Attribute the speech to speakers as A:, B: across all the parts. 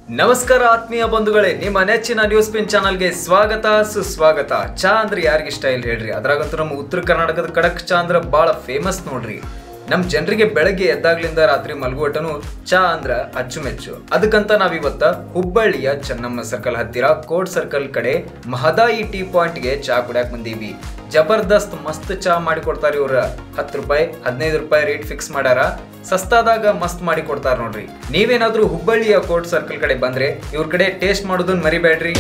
A: ನಮಸ್ಕಾರ ಆತ್ಮೀಯ ಬಂಧುಗಳೇ ನಿಮ್ಮ ನೆಚ್ಚಿನ ನ್ಯೂಸ್ ಪಿನ್ ಚಾನಲ್ಗೆ ಸ್ವಾಗತ ಸುಸ್ವಾಗತ ಚಾ ಅಂದ್ರೆ ಯಾರಿಗಿಷ್ಟ ಇಲ್ಲ ಹೇಳ್ರಿ ಅದ್ರಾಗಂತೂ ನಮ್ಮ ಉತ್ತರ ಕರ್ನಾಟಕದ ಕಡಕ್ ಚಾ ಅಂದ್ರೆ ಬಹಳ ಫೇಮಸ್ ನೋಡ್ರಿ ನಮ್ ಜನರಿಗೆ ಬೆಳಗ್ಗೆ ಎದ್ದಾಗ್ಲಿಂದ ರಾತ್ರಿ ಮಲಗುವಟನು ಚಾ ಅಂದ್ರ ಅಚ್ಚುಮೆಚ್ಚು ಅದಕ್ಕಂತ ನಾವಿವತ್ತ ಹುಬ್ಬಳ್ಳಿಯ ಚೆನ್ನಮ್ಮ ಸರ್ಕಲ್ ಹತ್ತಿರ ಕೋರ್ಟ್ ಸರ್ಕಲ್ ಕಡೆ ಮಹದಾಯಿ ಟೀ ಪಾಯಿಂಟ್ಗೆ ಚಾ ಕುಡ್ಯಾಕ್ ಬಂದೀವಿ ಜಬರ್ದಸ್ತ್ ಮಸ್ತ್ ಚಾ ಮಾಡಿ ಕೊಡ್ತಾರ ಇವ್ರ ಹತ್ತು ರೂಪಾಯಿ ಹದಿನೈದು ರೂಪಾಯಿ ರೇಟ್ ಫಿಕ್ಸ್ ಮಾಡ್ಯಾರ ಸಸ್ತಾದಾಗ ಮಸ್ತ್ ಮಾಡಿ ಕೊಡ್ತಾರ ನೋಡ್ರಿ ನೀವೇನಾದ್ರೂ ಹುಬ್ಬಳ್ಳಿಯ ಕೋರ್ಟ್ ಸರ್ಕಲ್ ಕಡೆ ಬಂದ್ರೆ ಇವ್ರ ಕಡೆ ಟೇಸ್ಟ್ ಮಾಡೋದನ್ನ ಮರಿಬೇಡ್ರಿ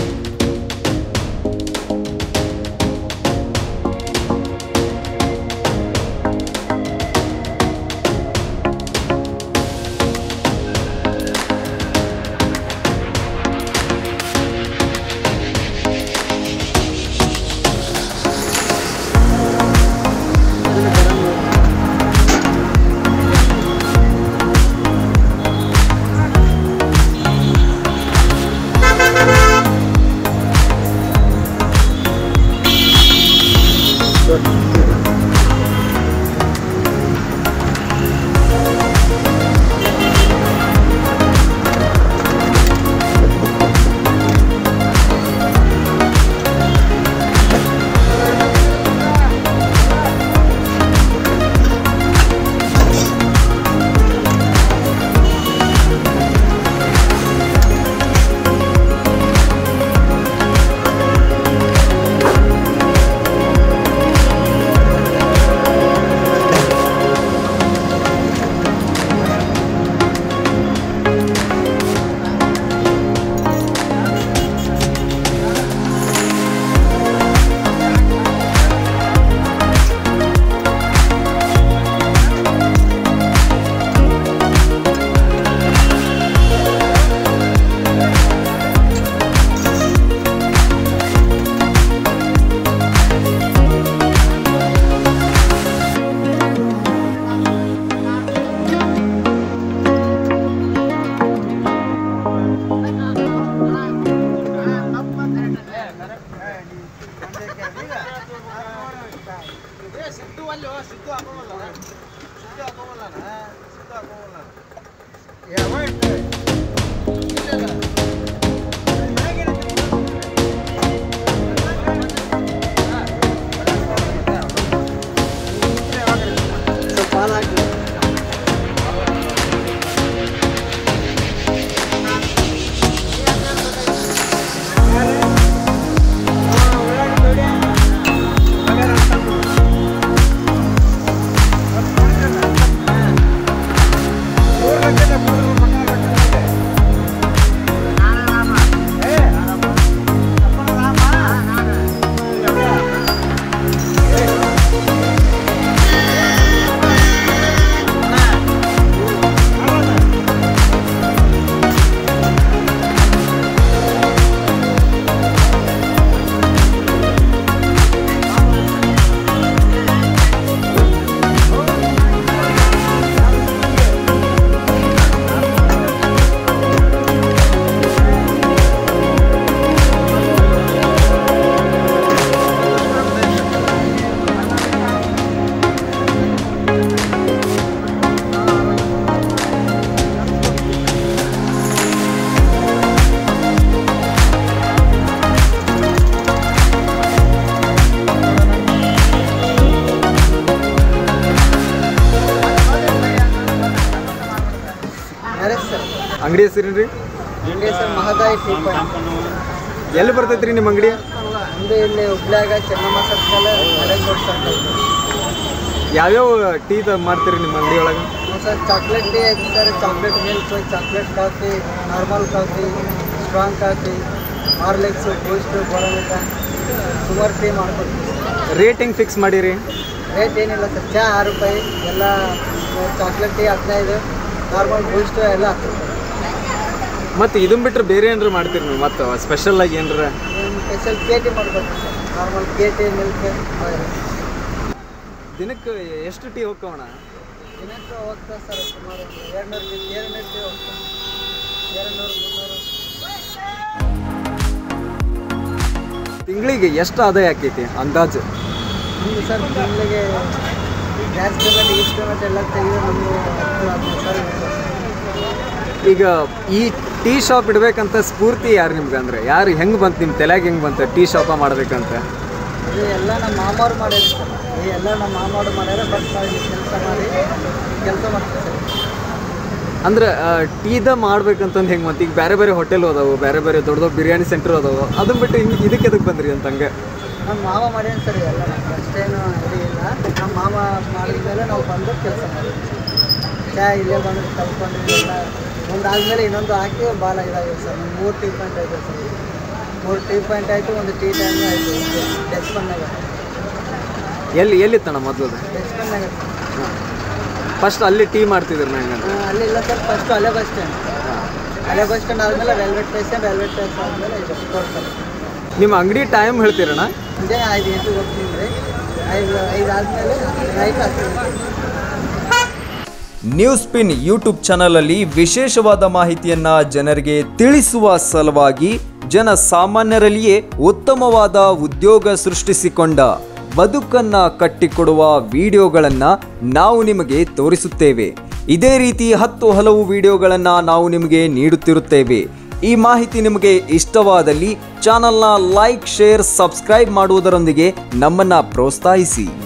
B: ಸಿದ್ದು ಅಲ್ಲಿ ಸಿದ್ದು ಹಾಕೋವಲ್ಲ ಸಿದ್ದು ಹಾಕೋವಲ್ಲ ಸಿದ್ದು ಹಾಕೋವಲ್ಲ ಸ್ವಲ್ಪ ಹಾಲು ಹಾಕಿ ನರೇಶ್ ಸರ್
A: ಅಂಗಡಿ ಹೆಸರೇನ್ರಿ
B: India sir Mahadayi tea point
A: ಎಲ್ಲಿ ಬರ್ತೈತ್ರಿ ನಿಮ್ಮ ಅಂಗಡಿ
B: ಮುಂದೆ ಇಲ್ಲಿ ಹುಬ್ಳ್ಯಾಗ ಚೆನ್ನಮ್ಮ ಸರ್ಕಲ್ ಮಳೆಕೋಟ್ ಸರ್ಕಲ್
A: ಯಾವ್ಯಾವ ಟೀ ಮಾಡ್ತೀರಿ ನಿಮ್ಮ ಅಂಗಡಿ ಒಳಗೆ
B: ಸರ್ ಚಾಕ್ಲೇಟ್ ಟೀ ಐತೆ sir chocolate milk chocolate coffee normal coffee strong coffee Horlicks Boost ಬೋರೋಮಿಟ ಸುಮಾರು ಟೀ ಮಾಡ್ಕೊಡ್ತೀವಿ
A: ರೇಟ್ ಹೆಂಗೆ ಫಿಕ್ಸ್ ಮಾಡಿರಿ
B: ರೇಟ್ ಏನಿಲ್ಲ ಸರ್ ಚಹಾ ಆರು ರೂಪಾಯಿ ಎಲ್ಲ ಚಾಕ್ಲೇಟ್ ಟೀ ಹದಿನೈದು ನಾರ್ಮಲ್ ಬೂಸ್ಟ್ ಎಲ್ಲ ಹತ್ತು ರೂಪಾಯಿ
A: ಮತ್ತು ಇದನ್ನ ಬಿಟ್ರೆ ಬೇರೆ ಏನಾರ ಮಾಡ್ತೀರಿ ನೀವು ಮತ್ತು ಸ್ಪೆಷಲ್ ಆಗಿ ಏನಾರ
B: ಏನು ಸ್ಪೆಷಲ್ ಕೆ ಟಿ ಮಾಡ್ಕೊಡ್ತೀವಿ sir normal K T milk
A: ದಿನಕ್ಕೆ ಎಷ್ಟು ಟೀ ಹೋಗ್ಕೋಣ
B: ದಿನಕ್ಕೆ ಹೋಗ್ತಾ ಸರ್ ಸುಮಾರು ಎರಡು ನೂರು ಎರಡು ನೂರು ಟೀ ಹೋಗ್ತಾ ಎರಡು ನೂರು ಮುನ್ನೂರು
A: ತಿಂಗಳಿಗೆ ಎಷ್ಟು ಆದಾಯ ಆಕೈತಿ ಅಂದಾಜು
B: ನಮ್ದು ಸರ್ ತಿಂಗಳಿಗೆ ಗ್ಯಾಸ್ ಪೇಮೆಂಟ್ ಗೀಸ್ ಪೇಮೆಂಟ್ ಎಲ್ಲ ತೆಗೆದು ನಮ್ಗೆ ಹತ್ತು ಹದಿನೈದು ಸಾವಿರ ಬೀಳ್ತದೆ.
A: ಈಗ ಈ ಟೀ ಶಾಪ್ ಇಡ್ಬೇಕಂತ ಸ್ಫೂರ್ತಿ ಯಾರು ನಿಮ್ಗೆ ಅಂದ್ರೆ ಯಾರು ಹೆಂಗೆ ಬಂತು ನಿಮ್ಮ ತಲೆಗೆ ಹೆಂಗೆ ಬಂತು ಟೀ ಶಾಪ ಮಾಡ್ಬೇಕಂತ
B: ಇದು ಎಲ್ಲ ನಮ್ಮ ಮಾಮಾರು ಮಾಡ್ಯಾರ ಸರ್ ಇದು ಎಲ್ಲ ನಮ್ಮ ಮಾಮಾರು ಮಾಡ್ಯಾರ ಬಟ್ ನಾವು ಇಲ್ಲಿ ಕೆಲಸ ಮಾಡಿ ಕೆಲಸ ಮಾಡ್ತೀವಿ ಸರ್
A: ಅಂದ್ರೆ ಟೀದ ಮಾಡ್ಬೇಕಂತಂದು ಹೆಂಗೆ ಬಂತು ಈಗ ಬೇರೆ ಬೇರೆ ಹೋಟೆಲ್ ಅದಾವು ಬೇರೆ ಬೇರೆ ದೊಡ್ಡ ದೊಡ್ಡ ಬಿರಿಯಾನಿ ಸೆಂಟರ್ ಅದಾವು ಅದನ್ನ ಬಿಟ್ಟು ಹಿಂಗೆ ಇದಕ್ಕೆ ಎದಕ್ಕೆ ಬಂದ್ರಿ ಅಂತ ಹಂಗೆ
B: ನಮ್ಮ ಮಾವ ಮಾಡ್ಯಾನ ಸರ್ ಎಲ್ಲ ನಮ್ಗೆ ಅಷ್ಟೇನು ಇದು ಇಲ್ಲ ನಮ್ಮ ಮಾವ ಮಾಡಿದ ಮೇಲೆ ನಾವು ಬಂದು ಕೆಲಸ ಮಾಡಿದ್ವಿ ಚಾ ಇಲ್ಲೇ ಬಂದು ಕಲ್ತ್ಕೊಂಡು ಎಲ್ಲ ಒಂದು ಆದಮೇಲೆ ಇನ್ನೊಂದು ಹಾಕಿ ಭಾಳ ಇದಾಗಿದೆ ಸರ್ ಒಂದು ಮೂರು ಟೀ ಪಾಯಿಂಟ್ ಆಯಿತು ಸರ್ ಮೂರು ಟೀ ಪಾಯಿಂಟ್ ಆಯಿತು ಒಂದು ಟೀ ಟೈಮ್ ಆಯಿತು ಡೆಸ್ಪನ್ನಾಗ
A: ಎಲ್ಲಿ ಎಲ್ಲಿತ್ತಣ್ಣ ಮೊದಲು
B: ಡೆಸ್ಪನ್ನಾಗ
A: ಫಸ್ಟ್ ಅಲ್ಲಿ ಟೀ ಮಾಡ್ತಿದ್ರು ನಂಗೆ
B: ಅಲ್ಲಿ ಇಲ್ಲ ಸರ್ ಫಸ್ಟು ಅಲೆ ಬಸ್ ಸ್ಟ್ಯಾಂಡ್ ಅಲೆ ಬಸ್ ಸ್ಟ್ಯಾಂಡ್ ಆದಮೇಲೆ ರೈಲ್ವೆ ಸ್ಟೇಷನ್ ರೈಲ್ವೆ ಸ್ಟೇಷನ್ ಆದಮೇಲೆ ಇದು ಕೊಡ್ತಾರೆ
A: ನಿಮ್ಮ ಅಂಗಡಿ ಟೈಮ್ ಹೇಳ್ತೀರಣ್ಣ
B: ಮುಂಜಾನೆ ಐದು ಗಂಟೆಗೆ ಹೋಗ್ತೀನಿ ರೀ ಐದು ಐದು ಆದಮೇಲೆ ನೈಟ್ ಹತ್ತು
A: ನ್ಯೂಸ್ ಪಿನ್ ಯೂಟ್ಯೂಬ್ ಚಾನಲಲ್ಲಿ ವಿಶೇಷವಾದ ಮಾಹಿತಿಯನ್ನ ಜನರಿಗೆ ತಿಳಿಸುವ ಸಲುವಾಗಿ ಜನ ಸಾಮಾನ್ಯರಲ್ಲಿಯೇ ಉತ್ತಮವಾದ ಉದ್ಯೋಗ ಸೃಷ್ಟಿಸಿಕೊಂಡ ಬದುಕನ್ನ ಕಟ್ಟಿಕೊಡುವ ವಿಡಿಯೋಗಳನ್ನ ನಾವು ನಿಮಗೆ ತೋರಿಸುತ್ತೇವೆ ಇದೇ ರೀತಿ ಹತ್ತು ಹಲವು ವಿಡಿಯೋಗಳನ್ನ ನಾವು ನಿಮಗೆ ನೀಡುತ್ತಿರುತ್ತೇವೆ ಈ ಮಾಹಿತಿ ನಿಮಗೆ ಇಷ್ಟವಾದಲ್ಲಿ ಚಾನಲ್ನ ಲೈಕ್ ಶೇರ್ ಸಬ್ಸ್ಕ್ರೈಬ್ ಮಾಡುವುದರೊಂದಿಗೆ ನಮ್ಮನ್ನ ಪ್ರೋತ್ಸಾಹಿಸಿ